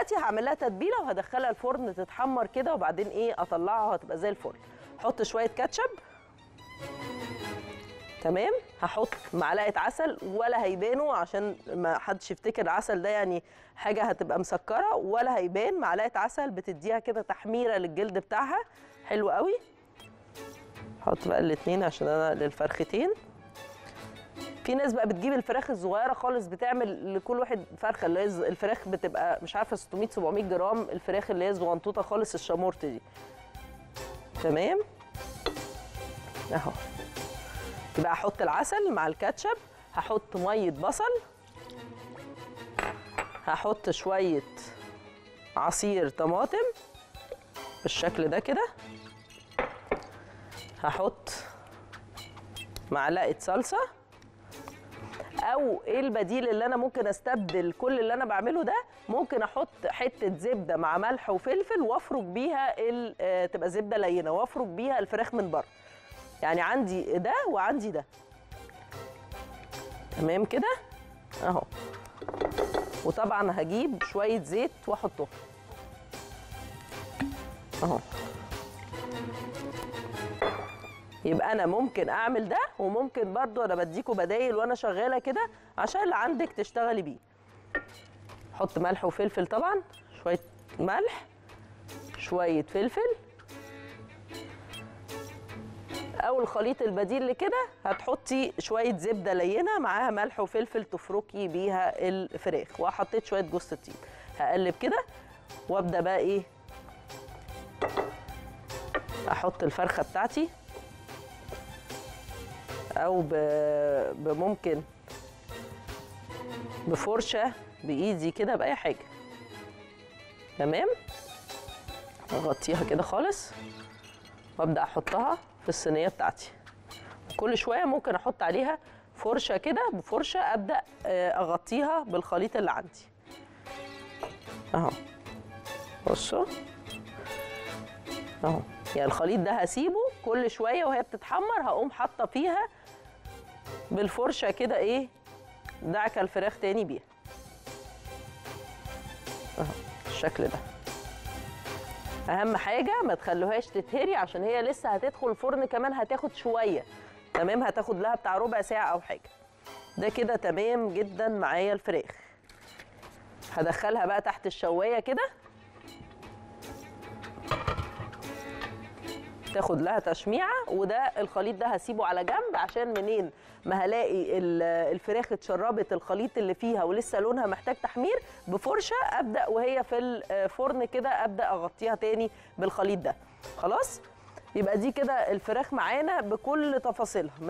دلوقتي هعمل لها تتبيله وهدخلها الفرن تتحمر كده وبعدين ايه اطلعها هتبقى زي الفل احط شويه كاتشب تمام هحط معلقه عسل ولا هيبانوا عشان ما حدش يفتكر العسل ده يعني حاجه هتبقى مسكره ولا هيبان معلقه عسل بتديها كده تحميره للجلد بتاعها حلو قوي احط بقى الاثنين عشان انا للفرختين في ناس بقى بتجيب الفراخ الصغيره خالص بتعمل لكل واحد فرخه اللي هي الفراخ بتبقى مش عارفه 600 700 جرام الفراخ اللي هي صغنطوطه خالص الشامورت دي تمام اهو يبقى احط العسل مع الكاتشب هحط ميه بصل هحط شويه عصير طماطم بالشكل ده كده هحط معلقه صلصه او ايه البديل اللي انا ممكن استبدل كل اللي انا بعمله ده ممكن احط حته زبده مع ملح وفلفل وافرك بيها ال- آه، تبقى زبده لينه وافرك بيها الفراخ من بره يعني عندي ده وعندي ده تمام كده اهو وطبعا هجيب شويه زيت واحطهم اهو يبقى انا ممكن اعمل ده وممكن برضو انا بديكوا بدايل وانا شغاله كده عشان اللي عندك تشتغلي بيه حط ملح وفلفل طبعا شويه ملح شويه فلفل او الخليط البديل لكده هتحطي شويه زبده لينه معاها ملح وفلفل تفركي بيها الفراخ وحطيت شويه جوز الطيب هقلب كده وابدا بقى ايه احط الفرخه بتاعتي او ب- بممكن بفرشه بايدي كده باي حاجه تمام اغطيها كده خالص وابدا احطها في الصينيه بتاعتي كل شويه ممكن احط عليها فرشه كده بفرشه ابدا آه، اغطيها بالخليط اللي عندي اهو بصوا اهو يعني الخليط ده هسيبه كل شويه وهي بتتحمر هقوم حاطه فيها بالفرشه كده ايه دعكه الفراخ تاني بيها اهو بالشكل ده اهم حاجه ما تخلوهاش تتهري عشان هي لسه هتدخل الفرن كمان هتاخد شويه تمام هتاخد لها بتاع ربع ساعه او حاجه ده كده تمام جدا معايا الفراخ هدخلها بقى تحت الشوايه كده تاخد لها تشميعه وده الخليط ده هسيبه على جنب عشان منين ما هلاقي ال- الفراخ اتشربت الخليط اللي فيها ولسه لونها محتاج تحمير بفرشه ابدا وهي في الفرن كده ابدا اغطيها تاني بالخليط ده خلاص يبقى دي كده الفراخ معانا بكل تفاصيلها